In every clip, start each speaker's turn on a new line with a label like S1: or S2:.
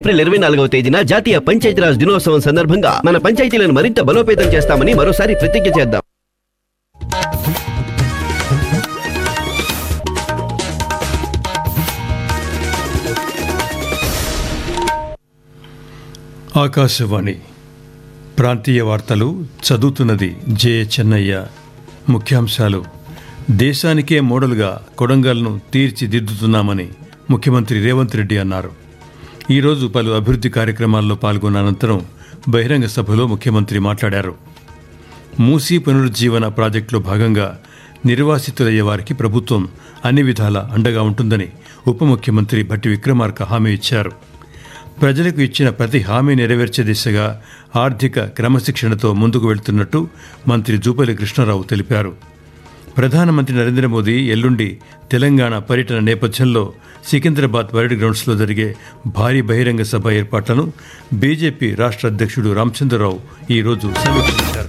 S1: April ఇరవై నాలుగవ తేదీన జాతీయ పంచాయతీరాజ్ దినోత్సవం సందర్భంగా మన పంచాయతీలను మరింత బలోపేతం చేస్తామని మరోసారి ప్రతిజ్ఞ చేద్దాం
S2: ఆకాశవాణి ప్రాంతీయ వార్తలు చదువుతున్నది జే చెన్నయ్య ముఖ్యాంశాలు దేశానికే మోడల్గా కొడంగల్ను తీర్చిదిద్దుతున్నామని ముఖ్యమంత్రి రేవంత్ రెడ్డి అన్నారు ఈరోజు పలు అభివృద్ధి కార్యక్రమాల్లో పాల్గొన్న అనంతరం బహిరంగ సభలో ముఖ్యమంత్రి మాట్లాడారు మూసీ పునరుజ్జీవన ప్రాజెక్టులో భాగంగా నిర్వాసితులయ్యే వారికి ప్రభుత్వం అన్ని విధాలా అండగా ఉంటుందని ఉప ముఖ్యమంత్రి భట్టి విక్రమార్క హామీ ఇచ్చారు ప్రజలకు ఇచ్చిన ప్రతి హామీ నెరవేర్చే దిశగా ఆర్థిక క్రమశిక్షణతో ముందుకు వెళ్తున్నట్టు మంత్రి జూపల్లి కృష్ణారావు తెలిపారు ప్రధానమంత్రి నరేంద్ర మోదీ ఎల్లుండి తెలంగాణ పర్యటన నేపథ్యంలో సికింద్రాబాద్ పరేడ్ గ్రౌండ్స్లో జరిగే భారీ బహిరంగ సభ ఏర్పాట్లను బీజేపీ రాష్ట్ర అధ్యక్షుడు రామచంద్రరావు ఈరోజు సమీక్షించారు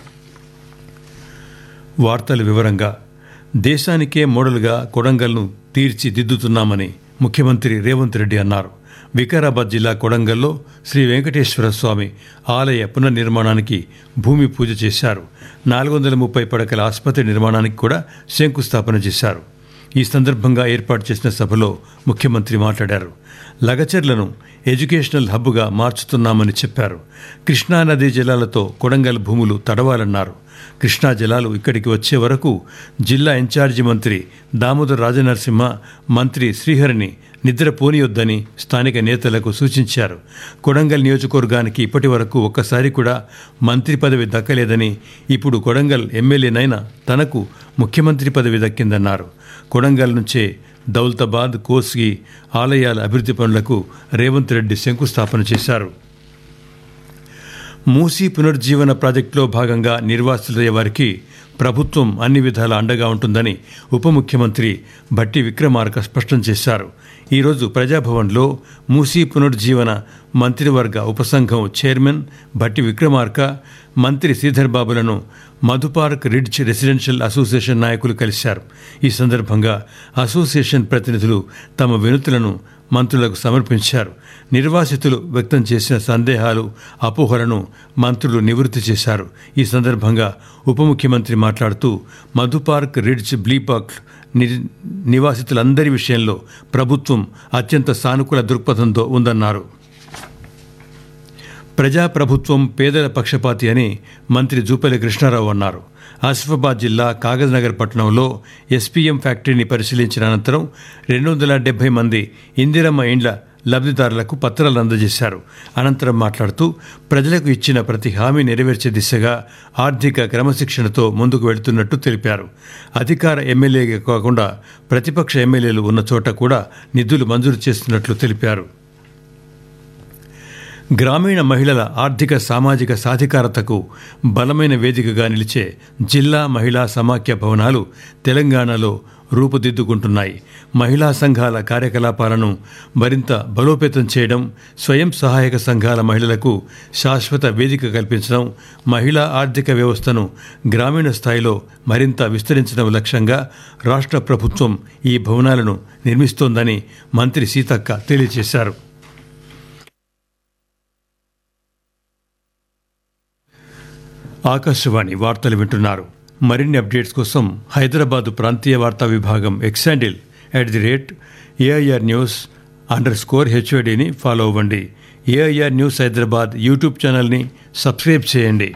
S2: వార్తల వివరంగా దేశానికే మోడల్గా కొడంగల్ను తీర్చిదిద్దుతున్నామని ముఖ్యమంత్రి రేవంత్ రెడ్డి అన్నారు వికారాబాద్ జిల్లా కొడంగల్లో శ్రీ వెంకటేశ్వర స్వామి ఆలయ పునర్నిర్మాణానికి భూమి పూజ చేశారు నాలుగు వందల ముప్పై పడకల ఆసుపత్రి నిర్మాణానికి కూడా శంకుస్థాపన చేశారు ఈ సందర్భంగా ఏర్పాటు చేసిన సభలో ముఖ్యమంత్రి మాట్లాడారు లగచర్లను ఎడ్యుకేషనల్ హబ్గా మార్చుతున్నామని చెప్పారు కృష్ణానదీ జలాలతో కొడంగల్ భూములు తడవాలన్నారు కృష్ణా జలాలు ఇక్కడికి వచ్చే వరకు జిల్లా ఇన్ఛార్జి మంత్రి దామోదర్ రాజనరసింహ మంత్రి శ్రీహరిని నిద్రపోనియొద్దని స్థానిక నేతలకు సూచించారు కొడంగల్ నియోజకవర్గానికి ఇప్పటి వరకు ఒక్కసారి కూడా మంత్రి పదవి దక్కలేదని ఇప్పుడు కొడంగల్ ఎమ్మెల్యేనైనా తనకు ముఖ్యమంత్రి పదవి దక్కిందన్నారు కొడంగల్ నుంచే దౌలతాబాద్ కోస్గి ఆలయాల అభివృద్ధి పనులకు రేవంత్ రెడ్డి శంకుస్థాపన చేశారు మూసీ పునర్జీవన ప్రాజెక్టులో భాగంగా నిర్వాసితులయ్యే వారికి ప్రభుత్వం అన్ని విధాల అండగా ఉంటుందని ఉప ముఖ్యమంత్రి భట్టి విక్రమార్క స్పష్టం చేశారు ఈరోజు ప్రజాభవన్లో మూసీ పునర్జీవన మంత్రివర్గ ఉపసంఘం చైర్మన్ భట్టి విక్రమార్క మంత్రి శ్రీధర్ బాబులను మధుపార్క్ రిడ్జ్ రెసిడెన్షియల్ అసోసియేషన్ నాయకులు కలిశారు ఈ సందర్భంగా అసోసియేషన్ ప్రతినిధులు తమ వినతులను మంత్రులకు సమర్పించారు నిర్వాసితులు వ్యక్తం చేసిన సందేహాలు అపోహలను మంత్రులు నివృత్తి చేశారు ఈ సందర్భంగా ఉప ముఖ్యమంత్రి మాట్లాడుతూ మధుపార్క్ రిడ్జ్ బ్లీపాక్ ని- నివాసితులందరి విషయంలో ప్రభుత్వం అత్యంత సానుకూల దృక్పథంతో ఉందన్నారు ప్రజాప్రభుత్వం పేదల పక్షపాతి అని మంత్రి జూపల్లి కృష్ణారావు అన్నారు ఆసిఫాబాద్ జిల్లా కాగజ్నగర్ పట్టణంలో ఎస్పీఎం ఫ్యాక్టరీని పరిశీలించిన అనంతరం రెండు వందల డెబ్బై మంది ఇందిరమ్మ ఇండ్ల లబ్ధిదారులకు పత్రాలు అందజేశారు అనంతరం మాట్లాడుతూ ప్రజలకు ఇచ్చిన ప్రతి హామీ నెరవేర్చే దిశగా ఆర్థిక క్రమశిక్షణతో ముందుకు వెళుతున్నట్టు తెలిపారు అధికార ఎమ్మెల్యేగా కాకుండా ప్రతిపక్ష ఎమ్మెల్యేలు ఉన్న చోట కూడా నిధులు మంజూరు చేస్తున్నట్లు తెలిపారు గ్రామీణ మహిళల ఆర్థిక సామాజిక సాధికారతకు బలమైన వేదికగా నిలిచే జిల్లా మహిళా సమాఖ్య భవనాలు తెలంగాణలో రూపుదిద్దుకుంటున్నాయి మహిళా సంఘాల కార్యకలాపాలను మరింత బలోపేతం చేయడం స్వయం సహాయక సంఘాల మహిళలకు శాశ్వత వేదిక కల్పించడం మహిళా ఆర్థిక వ్యవస్థను గ్రామీణ స్థాయిలో మరింత విస్తరించడం లక్ష్యంగా రాష్ట్ర ప్రభుత్వం ఈ భవనాలను నిర్మిస్తోందని మంత్రి సీతక్క తెలియజేశారు ఆకాశవాణి వార్తలు వింటున్నారు మరిన్ని అప్డేట్స్ కోసం హైదరాబాద్ ప్రాంతీయ వార్తా విభాగం X handle at the rate AIR news underscore హెచ్ఓడిని ఫాలో అవ్వండి ఏఐఆర్ న్యూస్ హైదరాబాద్ యూట్యూబ్ ఛానల్ని సబ్స్క్రైబ్ చేయండి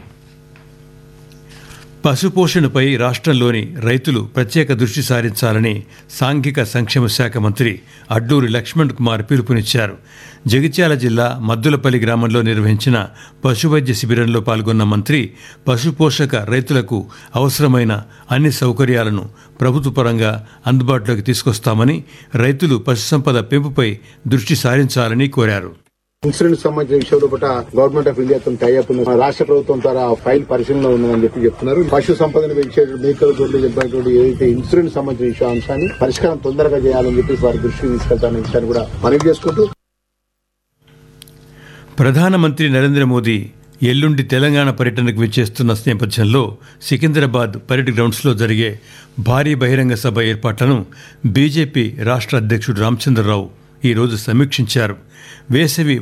S2: పశుపోషణపై రాష్ట్రంలోని రైతులు ప్రత్యేక దృష్టి సారించాలని సాంఘిక సంక్షేమ శాఖ మంత్రి అడ్డూరి లక్ష్మణ్ కుమార్ పిలుపునిచ్చారు జగిత్యాల జిల్లా మద్దులపల్లి గ్రామంలో నిర్వహించిన పశువైద్య శిబిరంలో పాల్గొన్న మంత్రి పశుపోషక రైతులకు అవసరమైన అన్ని సౌకర్యాలను ప్రభుత్వ పరంగా అందుబాటులోకి తీసుకొస్తామని రైతులు పశుసంపద పెంపుపై దృష్టి సారించాలని కోరారు
S3: ఇన్సూరెన్స్ సంబంధించిన విషయంలో కూడా గవర్నమెంట్ ఆఫ్ ఇండియాతో టైఅప్ ఉన్న రాష్ట్ర ప్రభుత్వం ద్వారా ఆ ఫైల్ పరిశీలనలో ఉందని చెప్పి చెప్తున్నారు పశు సంపదను పెంచే మేకలు గొడ్లు చెప్పినటువంటి ఏదైతే ఇన్సూరెన్స్ సంబంధించిన విషయ అంశాన్ని పరిష్కారం తొందరగా చేయాలని చెప్పి వారి దృష్టికి తీసుకెళ్తానని విషయాన్ని కూడా మనవి చేసుకుంటూ
S2: ప్రధానమంత్రి నరేంద్ర మోదీ ఎల్లుండి తెలంగాణ పర్యటనకు విచ్చేస్తున్న నేపథ్యంలో సికింద్రాబాద్ పరేడ్ గ్రౌండ్స్లో జరిగే భారీ బహిరంగ సభ ఏర్పాట్లను బీజేపీ రాష్ట్ర అధ్యక్షుడు రామచంద్రరావు ఈరోజు సమీక్షించారు వేసవి